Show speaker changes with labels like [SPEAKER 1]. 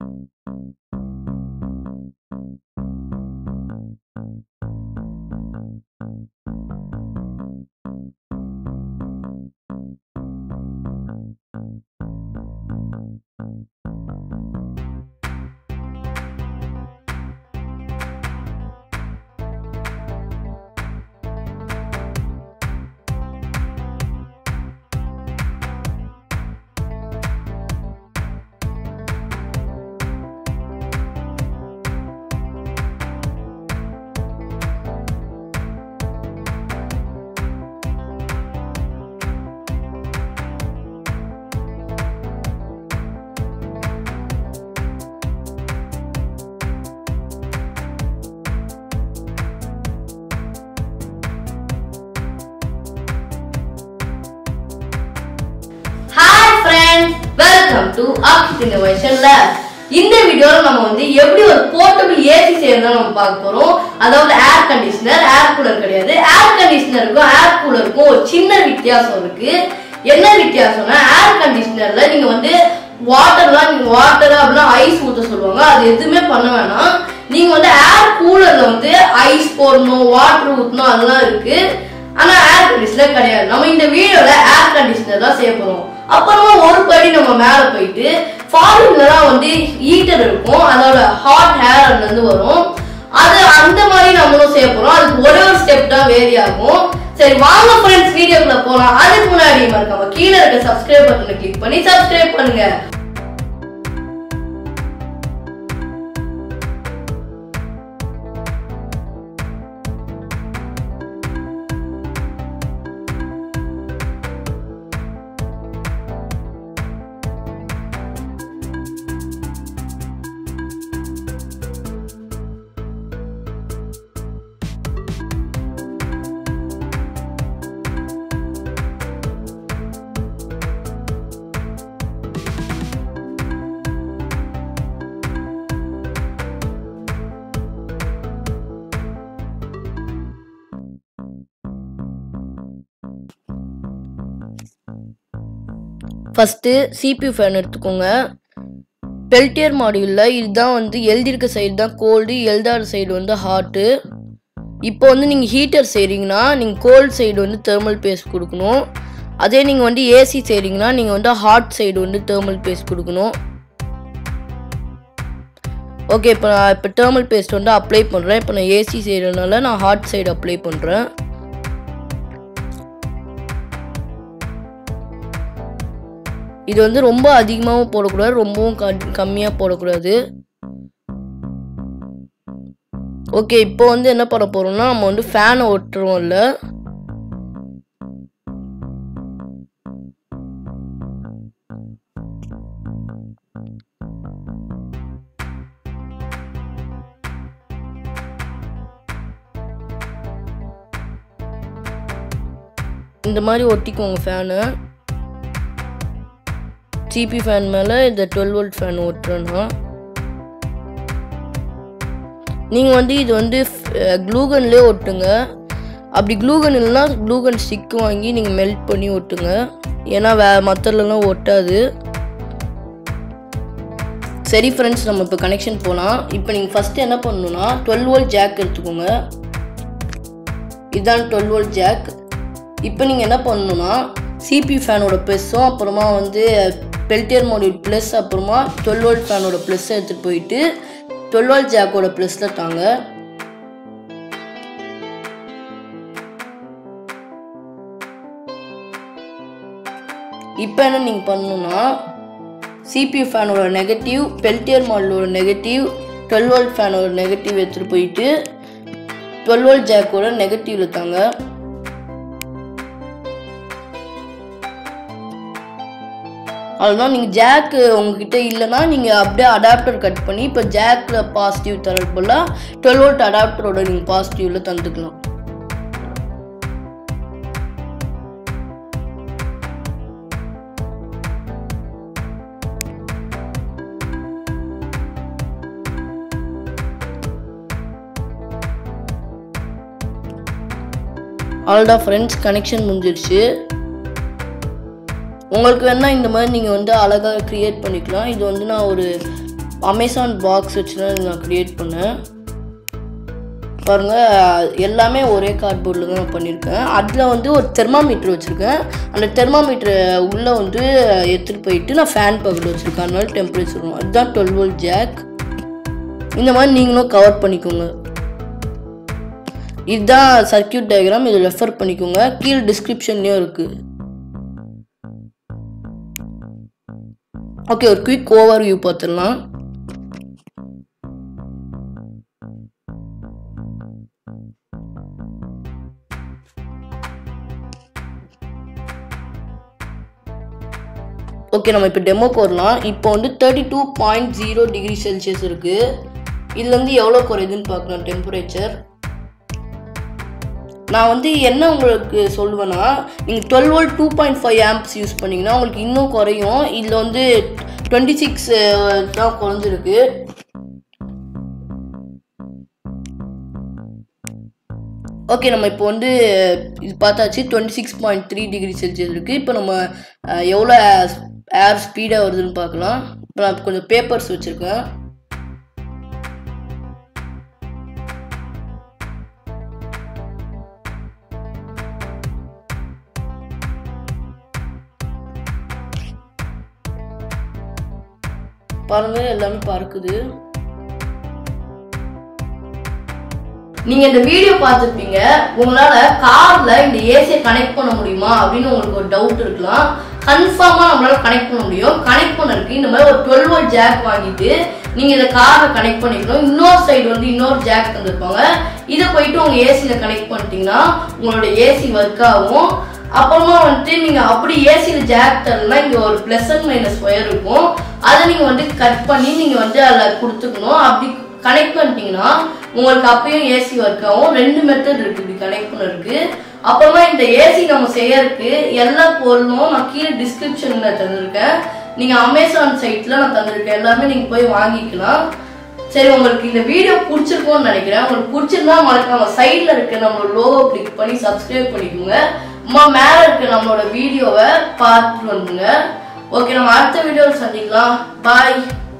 [SPEAKER 1] hi friends welcome to Ax innovation lab இந்த வீடியோல நம்ம வந்து எப்படி ஒரு போர்ட்டபிள் ஏசி செய்யறதா நம்ம பார்க்க போறோம் அதாவது ஏர் கண்டிஷனர் ஏர் கூலர் கிடையாது ஏர் கண்டிஷனருக்கும் ஏர் கூலருக்கும் ஒரு சின்ன வித்தியாசம் இருக்கு என்ன வித்தியாசம்னா ஏர் கண்டிஷனர்ல நீங்க வந்து வாட்டர்லாம் நீங்க வாட்டர் அப்படின்னா ஐஸ் ஊத்த சொல்லுவாங்க அது எதுவுமே பண்ண வேணாம் நீங்க வந்து ஏர் கூலர்ல வந்து ஐஸ் போடணும் வாட்டர் ஊத்தணும் அதெல்லாம் இருக்கு ஆனா ஏர் கண்டிஷனர் கிடையாது நம்ம இந்த வீடியோல ஏர் கண்டிஷனர் தான் செய்ய போறோம் அப்புறமா ஒரு படி நம்ம மேல போயிட்டு ஃபாரின்லாம் வந்து ஹீட்டர் இருக்கும் அதோட ஹாட் ஹேர் அதுல இருந்து வரும் அது அந்த மாதிரி நம்மளும் செய்ய போறோம் அதுக்கு ஒரே ஒரு ஸ்டெப் தான் வேரி ஆகும் சரி வாங்க ஃப்ரெண்ட்ஸ் வீடியோக்குள்ள போலாம் அதுக்கு முன்னாடி மறக்காம கீழே இருக்க சப்ஸ்கிரைப் பட்டனை கிளிக் பண்ணி சப்ஸ்கிரைப் பண்ணுங்க
[SPEAKER 2] ஃபஸ்ட்டு சிபியூ ஃபேன் எடுத்துக்கோங்க பெல்டியர் மாடியூலில் இதுதான் வந்து எழுதியிருக்க சைடு தான் கோல்டு எழுதாத சைடு வந்து ஹாட்டு இப்போ வந்து நீங்கள் ஹீட்டர் செய்கிறீங்கன்னா நீங்கள் கோல்டு சைடு வந்து தெர்மல் பேஸ்ட் கொடுக்கணும் அதே நீங்கள் வந்து ஏசி செய்கிறீங்கன்னா நீங்கள் வந்து ஹாட் சைடு வந்து தெர்மல் பேஸ்ட் கொடுக்கணும் ஓகே இப்போ நான் இப்போ தெர்மல் பேஸ்ட் வந்து அப்ளை பண்ணுறேன் இப்போ நான் ஏசி செய்கிறதுனால நான் ஹாட் சைடு அப்ளை பண்ணுறேன் இது வந்து ரொம்ப அதிகமாகவும் போடக்கூடாது ரொம்பவும் க- கம்மியாக போடக்கூடாது ஓகே இப்போ வந்து என்ன பண்ண போறோம்னா நம்ம வந்து ஃபேனை ஒட்டுறோம்ல இந்த மாதிரி ஒட்டிக்கோங்க ஃபேனை சிபி ஃபேன் மேலே இந்த டுவெல் வோல்ட் ஃபேன் ஓட்டுறேன்னா நீங்கள் வந்து இது வந்து க்ளூகன்லேயே ஒட்டுங்க அப்படி க்ளூகன் இல்லைன்னா க்ளூகன் ஸ்டிக் வாங்கி நீங்கள் மெல்ட் பண்ணி ஒட்டுங்க ஏன்னா வே மற்றதுலலாம் ஒட்டாது சரி ஃப்ரெண்ட்ஸ் நம்ம இப்போ கனெக்ஷன் போகலாம் இப்போ நீங்கள் ஃபஸ்ட்டு என்ன பண்ணணும்னா டுவெல் வோல்ட் ஜாக் எடுத்துக்கோங்க இதுதான் டுவெல் வோல்ட் ஜாக் இப்போ நீங்கள் என்ன பண்ணணும்னா சிபி ஃபேனோட ப்ளஸ்ஸும் அப்புறமா வந்து பெல்டியர் மாடியூல் ப்ளஸ் அப்புறமா டுவெல் வோல்ட் ஃபேனோட ப்ளஸ்ஸை எடுத்துகிட்டு போயிட்டு டுவெல் வோல்ட் ஜாக்கோட ப்ளஸில் தாங்க இப்போ என்ன நீங்கள் பண்ணணும்னா சிபியூ ஃபேனோட நெகட்டிவ் பெல்டியர் மாடலோட நெகட்டிவ் டுவெல் வோல்ட் ஃபேனோட நெகட்டிவ் எடுத்துகிட்டு போயிட்டு டுவெல் வோல்ட் ஜாக்கோட நெகட்டிவில் தாங்க அதுதான் நீங்கள் ஜாக்கு உங்ககிட்ட இல்லைன்னா நீங்கள் அப்படியே அடாப்டர் கட் பண்ணி இப்போ ஜாக்கில் பாசிட்டிவ் தரது போல் டுவெல் வோல்ட் அடாப்டரோட நீங்கள் பாசிட்டிவில் தந்துக்கலாம் அவ்வளோதான் ஃப்ரெண்ட்ஸ் கனெக்ஷன் முடிஞ்சிருச்சு உங்களுக்கு வேணால் இந்த மாதிரி நீங்கள் வந்து அழகாக க்ரியேட் பண்ணிக்கலாம் இது வந்து நான் ஒரு அமேசான் பாக்ஸ் வச்சு தான் நான் க்ரியேட் பண்ணேன் பாருங்க எல்லாமே ஒரே கார்ட்போர்டில் தான் நான் பண்ணியிருக்கேன் அதில் வந்து ஒரு தெர்மாமீட்டர் வச்சுருக்கேன் அந்த தெர்மாமீட்டரை உள்ளே வந்து எடுத்துகிட்டு போயிட்டு நான் ஃபேன் பக்கெட் வச்சுருக்கேன் அதனால டெம்பரேச்சர் வரும் அதுதான் டுவெல் வோல்ட் ஜாக் இந்த மாதிரி நீங்களும் கவர் பண்ணிக்கோங்க இதுதான் சர்க்கியூட் டயக்ராம் இதை ரெஃபர் பண்ணிக்கோங்க கீழே டிஸ்கிரிப்ஷன்லேயும் இருக்குது ஓகே ஒரு குயிக் ஓவர் வியூ பார்த்துடலாம் ஓகே நம்ம இப்போ டெமோ போடலாம் இப்போ வந்து thirty two point zero degree Celsius இருக்குது இதுலேருந்து எவ்வளோ குறையுதுன்னு பார்க்கலாம் டெம்பரேச்சர் நான் வந்து என்ன உங்களுக்கு சொல்லுவேன்னா நீங்கள் twelve volt two point five amps use பண்ணிங்கன்னா உங்களுக்கு இன்னும் குறையும் இதில் வந்து டுவெண்ட்டி சிக்ஸ் தான் குறைஞ்சிருக்கு ஓகே நம்ம இப்போ வந்து இது பார்த்தாச்சு twenty six point three degree Celsius இருக்குது இப்போ நம்ம அஹ், எவ்வளோ ஏர் ஸ்பீடாக வருதுன்னு பார்க்கலாம் இப்போ நான் கொஞ்சம் பேப்பர்ஸ் வச்சுருக்கேன் பாருங்க எல்லாமே பறக்குது
[SPEAKER 1] நீங்க இந்த வீடியோ பார்த்துருப்பீங்க உங்களால கார்ல இந்த ஏசியை கனெக்ட் பண்ண முடியுமா அப்படின்னு உங்களுக்கு ஒரு டவுட் இருக்கலாம் கன்ஃபார்மா நம்மளால கனெக்ட் பண்ண முடியும் கனெக்ட் பண்ணறதுக்கு இந்த மாதிரி ஒரு டுவெல் வோல்ட் ஜாக் வாங்கிட்டு நீங்க இதை கார்ல கனெக்ட் பண்ணிக்கணும் இன்னொரு சைடு வந்து இன்னொரு ஜாக் தந்திருப்பாங்க இதை போயிட்டு உங்க ஏசில கனெக்ட் பண்ணிட்டீங்கன்னா உங்களோட ஏசி ஒர்க் ஆகும் அப்புறமா வந்துட்டு நீங்க அப்படி ஏசில ஜாக் தரலன்னா இங்க ஒரு பிளஸ் அண்ட் மைனஸ் ஒயர் இருக்கும் அதை நீங்க வந்து கட் பண்ணி நீங்க வந்து அதில் கொடுத்துக்கணும் அப்படி கனெக்ட் பண்ணிட்டீங்கன்னா உங்களுக்கு அப்பயும் ஏசி ஒர்க் ஆகும் ரெண்டு மெத்தட் இருக்கு இப்படி கனெக்ட் பண்ணறதுக்கு அப்புறமா இந்த ஏசி நம்ம செய்யறதுக்கு எல்லா பொருளும் நான் கீழே டிஸ்கிரிப்ஷன்ல தந்திருக்கேன் நீங்க அமேசான் சைட்ல நான் தந்திருக்கேன் எல்லாமே நீங்க போய் வாங்கிக்கலாம் சரி உங்களுக்கு இந்த வீடியோ பிடிச்சிருக்கும்னு நினைக்கிறேன் உங்களுக்கு பிடிச்சிருந்தா மறக்காம சைட்ல இருக்க நம்மளோட லோகோ கிளிக் பண்ணி சப்ஸ்கிரைப் பண்ணிக்கோங்க அம்மா மேல இருக்க நம்மளோட வீடியோவை பார்த்துட்டு வந்துங்க ஓகே நம்ம அடுத்த வீடியோவில் சந்திக்கலாம் பாய்